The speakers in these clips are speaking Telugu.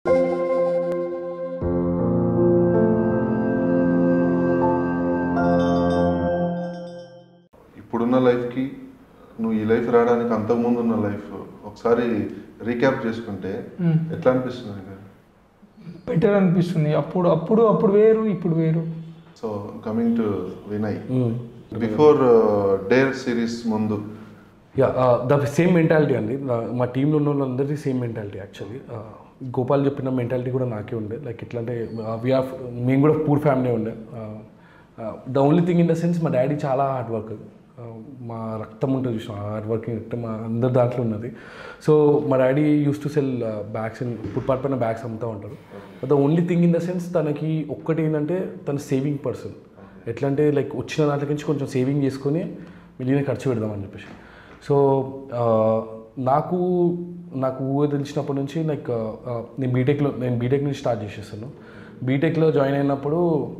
ఇప్పుడున్న లైఫ్కి నువ్వు ఈ లైఫ్ రావడానికి అంతకుముందు ఉన్న లైఫ్ ఒకసారి రీక్యాప్ చేసుకుంటే ఎట్లా అనిపిస్తుంది నీకు బెటర్ అనిపిస్తుంది అప్పుడు అప్పుడు అప్పుడు వేరు ఇప్పుడు వేరు so coming to Vinay before their series ముందు యా ద సేమ్ మెంటాలిటీ అండి నా- మా టీంలో ఉన్న వాళ్ళందరిది సేమ్ మెంటాలిటీ యాక్చువల్లీ గోపాల్ చెప్పిన మెంటాలిటీ కూడా నాకే ఉండే లైక్ ఎట్లా అంటే వీఆర్ మేము కూడా పూర్ ఫ్యామిలీ ఉండే the only thing in the sense మా డాడీ చాలా హార్డ్ వర్క్ మా రక్తం ఉంటుంది చూసిన హార్డ్ వర్కింగ్ రక్తం మా అందరి దాంట్లో ఉన్నది సో మా daddy used to sell bags footpath పైన బ్యాగ్స్ అమ్ముతూ ఉంటారు the only thing in the sense తనకి ఒక్కటి ఏంటంటే తన సేవింగ్ పర్సన్ ఎట్లా అంటే లైక్ వచ్చిన దాంట్లో నుంచి కొంచెం సేవింగ్ చేసుకొని మిగిలిన ఖర్చు పెడదామని చెప్పేసి సో ఆ, నాకు నాకు ఊహ తెలిసినప్పటి నుంచి లైక్ ఆ, నేను బీటెక్లో నేను బీటెక్ నుంచి స్టార్ట్ చేసేస్తాను బీటెక్లో జాయిన్ అయినప్పుడు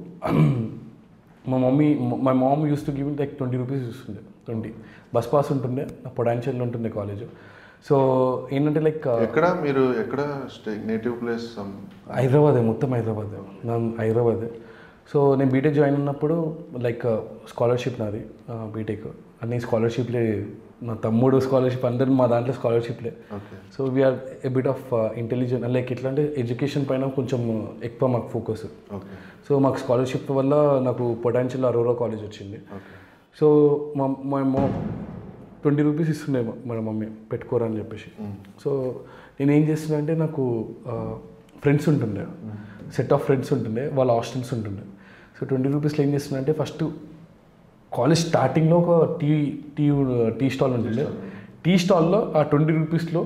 మా మమ్మీ మా mom used to give like twenty rupees ఇస్తుండే ట్వంటీ బస్ పాస్ ఉంటుండే పొడాన్షియల్ ఉంటుండే కాలేజ్ సో ఏంటంటే లైక్ ఎక్కడ మీరు ఎక్కడ స్టే నేటివ్ ప్లేస్ హైదరాబాదే మొత్తం హైదరాబాదే నా హైదరాబాదే సో నేను బీటెక్ జాయిన్ అయినప్పుడు లైక్ స్కాలర్షిప్ నాది బీటెక్ అన్ని స్కాలర్షిప్లే నా తమ్ముడు స్కాలర్షిప్ అందరు మా దాంట్లో స్కాలర్షిప్లే okay so we are a bit of intelligent like ఎట్లా అంటే ఎడ్యుకేషన్ పైన కొంచెం ఎక్కువ మాకు ఫోకస్ ఓకే సో మాకు స్కాలర్షిప్ వల్ల నాకు పొటాన్షియల్ అరోరా కాలేజ్ వచ్చింది ఓకే సో మా మా మా ట్వంటీ రూపీస్ ఇస్తుండే మా- మన మమ్మీ పెట్టుకోరా అని చెప్పేసి సో నేను ఏం చేస్తున్నా అంటే నాకు ఫ్రెండ్స్ ఉంటుండే సెట్ ఆఫ్ ఫ్రెండ్స్ ఉంటుండే వాళ్ళ హాస్టల్స్ ఉంటుండే సో ట్వంటీ రూపీస్లో ఏం చేస్తున్నా అంటే ఫస్ట్ కాలేజ్ స్టార్టింగ్లో ఒక టీ టీ టీ స్టాల్ ఉంటుండే టీ స్టాల్లో ఆ ట్వంటీ రూపీస్లో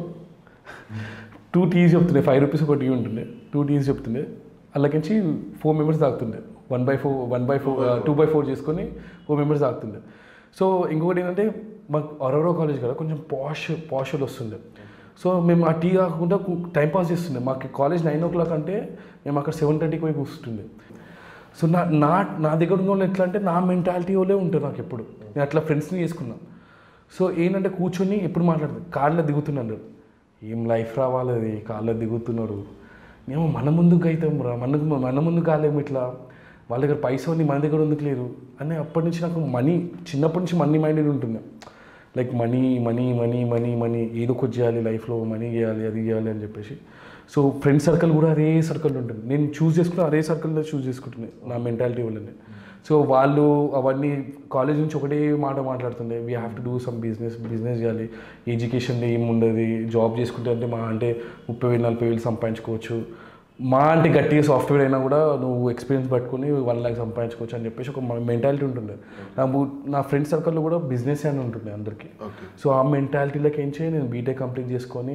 టూ టీస్ చెప్తుండే ఫైవ్ రూపీస్ ఒక టీ ఉంటుండే టూ టీస్ చెప్తుండే అలాగించి ఫోర్ మెంబర్స్ తాగుతుండే one by four one by four two by four చేసుకొని ఫోర్ మెంబర్స్ తాగుతుండే సో ఇంకొకటి ఏంటంటే మాకు అరవరో కాలేజ్ కదా కొంచెం పాష్ పాషులు వస్తుండే సో మేము ఆ టీ కాకుండా టైం పాస్ చేస్తుండే మాకు కాలేజ్ నైన్ ఓ క్లాక్ అంటే మేము అక్కడ సెవెన్ థర్టీకి పోయి కూర్చుంటుండే సో నా నా నా దగ్గర ఉన్న వాళ్ళు ఎట్లా అంటే నా మెంటాలిటీ వాళ్ళే ఉంటారు నాకు ఎప్పుడు నేను అట్లా ఫ్రెండ్స్ని చేసుకున్నా సో ఏంటంటే కూర్చొని ఎప్పుడు మాట్లాడుతుంది కార్లో దిగుతున్నాడు ఏం లైఫ్ రావాలి అది కార్లో దిగుతున్నాడు మేము మన ముందుకు అవుతాం రా మనకు మన ముందు కాలేము ఇట్లా వాళ్ళ దగ్గర పైసా ఉంది మన దగ్గర ఎందుకు లేరు అని అప్పటి నుంచి నాకు మనీ చిన్నప్పటి నుంచి మనీ మైండెడ్ ఉంటుండే like money money money money money ఏదో ఒకటి చేయాలి లైఫ్లో మనీ చేయాలి అది చేయాలి అని చెప్పేసి సో ఫ్రెండ్ సర్కిల్ కూడా అదే సర్కిల్ ఉంటుంది నేను చూస్ చేసుకున్న అదే సర్కిల్లో చూస్ చేసుకుంటున్నాను నా మెంటాలిటీ వల్లనే సో వాళ్ళు అవన్నీ కాలేజ్ నుంచి ఒకటే మాట మాట్లాడుతుండే we have to do some business business చేయాలి ఎడ్యుకేషన్ ఏం ఉండదు జాబ్ చేసుకుంటే అంటే మా అంటే ముప్పై వేలు నలభై వేలు సంపాదించుకోవచ్చు మా అంటే గట్టిగా సాఫ్ట్వేర్ అయినా కూడా నువ్వు ఎక్స్పీరియన్స్ పట్టుకొని వన్ ల్యాక్ సంపాదించుకోవచ్చు అని చెప్పేసి ఒక మెంటాలిటీ ఉంటుండే నా బు- నా ఫ్రెండ్ సర్కిల్లో కూడా బిజినెస్ అని ఉంటుండే అందరికీ ఓకే సో ఆ మెంటాలిటీలోకి ఏం చేయి నేను బీటెక్ కంప్లీట్ చేసుకొని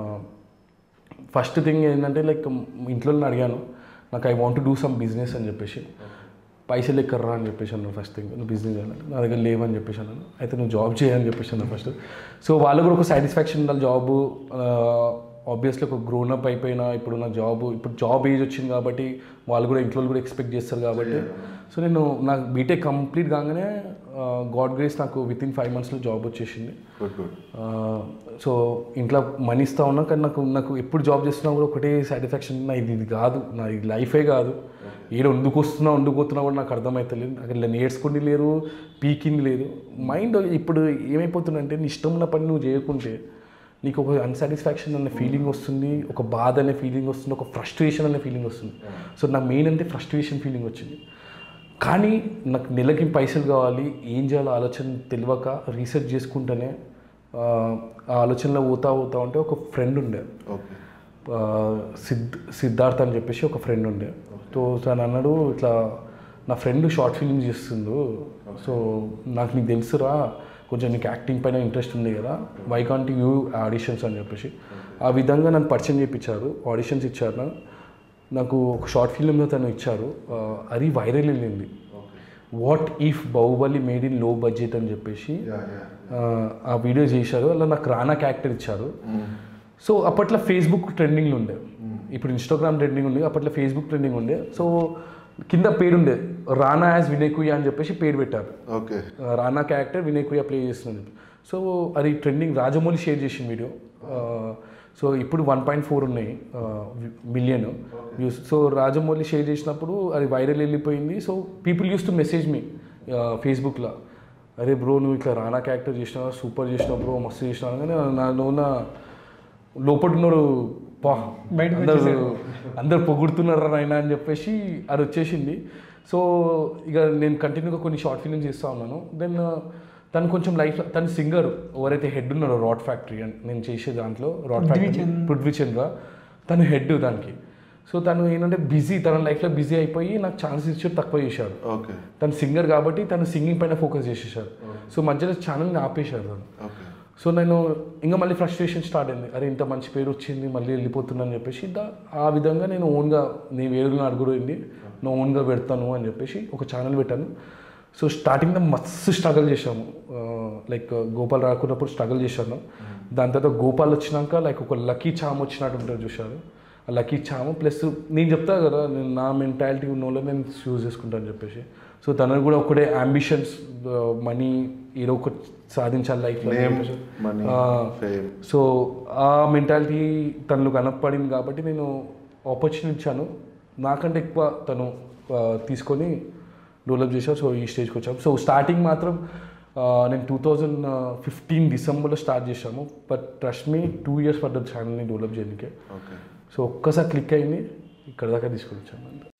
ఫస్ట్ థింగ్ ఏంటంటే లైక్ ఇంట్లో నేను అడిగాను నాకు I want do some business అని చెప్పేసి పైసలు ఎక్కర్రా అని చెప్పేసి అన్నాను ఫస్ట్ థింగ్ నువ్వు బిజినెస్ చేయాలంటే నా దగ్గర లేవని చెప్పేసి అన్నాను అయితే నువ్వు జాబ్ చేయని చెప్పేసి అన్నాను ఫస్ట్ సో వాళ్ళు కూడా ఒక సాటిస్ఫాక్షన్ ఉండాలి జాబ్ ఆబ్వియస్లీ ఒక గ్రోనప్ అయిపోయినా ఇప్పుడు నా జాబ్ ఇప్పుడు జాబ్ ఏజ్ వచ్చింది కాబట్టి వాళ్ళు కూడా ఇంట్లో కూడా ఎక్స్పెక్ట్ చేస్తారు కాబట్టి సో నేను నాకు బీటెక్ కంప్లీట్ కాగానే గాడ్ గ్రేస్ నాకు విత్ ఇన్ ఫైవ్ మంత్స్లో జాబ్ వచ్చేసింది గుడ్ గుడ్ ఆ, సో ఇంట్లో మనీ ఇస్తా ఉన్నా కానీ నాకు నాకు ఎప్పుడు జాబ్ చేస్తున్నా కూడా ఒకటే సాటిస్ఫాక్షన్ నా ఇది ఇది కాదు నా ఇది లైఫే కాదు ఏదో ఎందుకు వస్తున్నా ఎందుకు పోతున్నా కూడా నాకు అర్థమవుతలేదు నాకు ఇలా నేర్చుకుంది లేరు పీకింది లేదు మైండ్ ఇప్పుడు ఏమైపోతుందంటే నీ ఇష్టం ఉన్న పని నువ్వు చేయకుంటే నీకు ఒక అన్సాటిస్ఫాక్షన్ అనే ఫీలింగ్ వస్తుంది ఒక బాధ అనే ఫీలింగ్ వస్తుంది ఒక ఫ్రస్ట్రేషన్ అనే ఫీలింగ్ వస్తుంది సో నా మెయిన్ అంటే ఫ్రస్ట్రేషన్ ఫీలింగ్ వచ్చింది కానీ నాకు నెలకి పైసలు కావాలి ఏం చేయాలో ఆలోచన తెలియక రీసెర్చ్ చేసుకుంటేనే ఆ, ఆ ఆలోచనలో పోతా పోతా ఉంటే ఒక ఫ్రెండ్ ఉండే ఓకే ఆ, సిద్ సిద్ధార్థ్ అని చెప్పేసి ఒక ఫ్రెండ్ ఉండే సో తను అన్నాడు ఇట్లా నా ఫ్రెండ్ షార్ట్ ఫిల్మ్స్ చేస్తుండు సో నాకు నీకు తెలుసురా కొంచెం నీకు యాక్టింగ్ పైన ఇంట్రెస్ట్ ఉంది కదా వై కాంట్ యూ ఆడిషన్స్ అని చెప్పేసి ఆ విధంగా నన్ను పరిచయం చేయించారు ఆడిషన్స్ ఇచ్చారు నా- నాకు ఒక షార్ట్ ఫిల్మ్లో తను ఇచ్చారు ఆ, అది వైరల్ వెళ్ళింది what if Baahubali made in low budget అని చెప్పేసి యా యా ఆ, ఆ వీడియో చేశారు అలా నాకు రానా క్యారెక్టర్ ఇచ్చారు సో అప్పట్లో ఫేస్బుక్ ట్రెండింగ్లో ఉండే ఇప్పుడు ఇన్స్టాగ్రామ్ ట్రెండింగ్ ఉంది అప్పట్లో ఫేస్బుక్ ట్రెండింగ్ ఉండే సో కింద పేరు ఉండే రానా యాజ్ వినయ్ కుయ్య అని చెప్పేసి పేరు పెట్టారు ఓకే ఆ, రానా క్యారెక్టర్ వినయ్ కుయ్య ప్లే చేస్తున్నాను సో అది ట్రెండింగ్ రాజమౌళి షేర్ చేసిన వీడియో ఆ, సో ఇప్పుడు వన్ పాయింట్ ఫోర్ ఉన్నాయి million views so Rajamouli share చేసినప్పుడు అది వైరల్ వెళ్ళిపోయింది so people used to message me ఫేస్బుక్లో అరే బ్రో నువ్వు ఇట్లా రానా క్యారెక్టర్ చేసినావు సూపర్ చేసినావు బ్రో మస్తు చేసినావు కానీ నాలో ఉన్న లోపల ఉన్నారు పా బయటకు అందరూ అందరు పొగుడుతున్నారు నాయన అని చెప్పేసి అది వచ్చేసింది సో ఇక నేను కంటిన్యూగా కొన్ని షార్ట్ ఫిల్మ్స్ చేస్తూ ఉన్నాను దెన్ తను కొంచెం లైఫ్ తను సింగర్ ఎవరైతే హెడ్ ఉన్నారో రాడ్ ఫ్యాక్టరీ అని నేను చేసే దాంట్లో రాడ్ ఫ్యాక్టరీ పృథ్వీచంద్ర. పృథ్వీచంద్ర తను హెడ్ దానికి సో తను ఏంటంటే బిజీ తన లైఫ్లో బిజీ అయిపోయి నాకు ఛాన్స్ ఇచ్చాడు తక్కువ చేశాడు ఓకే తను సింగర్ కాబట్టి తను సింగింగ్ పైన ఫోకస్ చేసేసాడు సో మధ్యలో ఛానల్ని ఆపేశాడు తను ఓకే సో నేను ఇంకా మళ్ళీ ఫ్రస్ట్రేషన్ స్టార్ట్ అయింది అరే ఇంత మంచి పేరు వచ్చింది మళ్ళీ వెళ్ళిపోతున్నా అని చెప్పేసి దా ఆ విధంగా నేను ఓన్గా నీ వేరుగా అడుగుడింది నేను ఓన్గా పెడతాను అని చెప్పేసి ఒక ఛానల్ పెట్టాను సో స్టార్టింగ్లో మస్తు స్ట్రగుల్ చేశాము లైక్ గోపాల్ రాకున్నప్పుడు స్ట్రగుల్ చేశాను దాని తర్వాత గోపాల్ వచ్చినాక లైక్ ఒక లక్కీ చామ్ వచ్చినట్టు ఉంటుంది చూశారు ఆ లక్కీ చామ్ ప్లస్ నేను చెప్తా కదా నేను నా మెంటాలిటీ ఉన్న వాళ్ళు నేను చూస్ చేసుకుంటాను అని చెప్పేసి సో తనకు కూడా ఒకటే అంబిషన్స్ మనీ ఏదో ఒకటి సాధించాలి లైఫ్లో నేమ్ మనీ ఫేమ్ సో ఆ మెంటాలిటీ తనలో కనపడింది కాబట్టి నేను ఆపర్చునిటీ ఇచ్చాను నాకంటే ఎక్కువ తను ఆ, తీసుకొని డెవలప్ చేశాను సో ఈ స్టేజ్కి వచ్చాము సో స్టార్టింగ్ మాత్రం ఆ, నేను టూ థౌజండ్ ఫిఫ్టీన్ డిసెంబర్లో స్టార్ట్ చేశాము but trust me two years పడ్డది ఛానల్ని డెవలప్ చేయడానికి ఓకే సో ఒక్కసారి క్లిక్ అయింది ఇక్కడ దాకా తీసుకొని వచ్చాను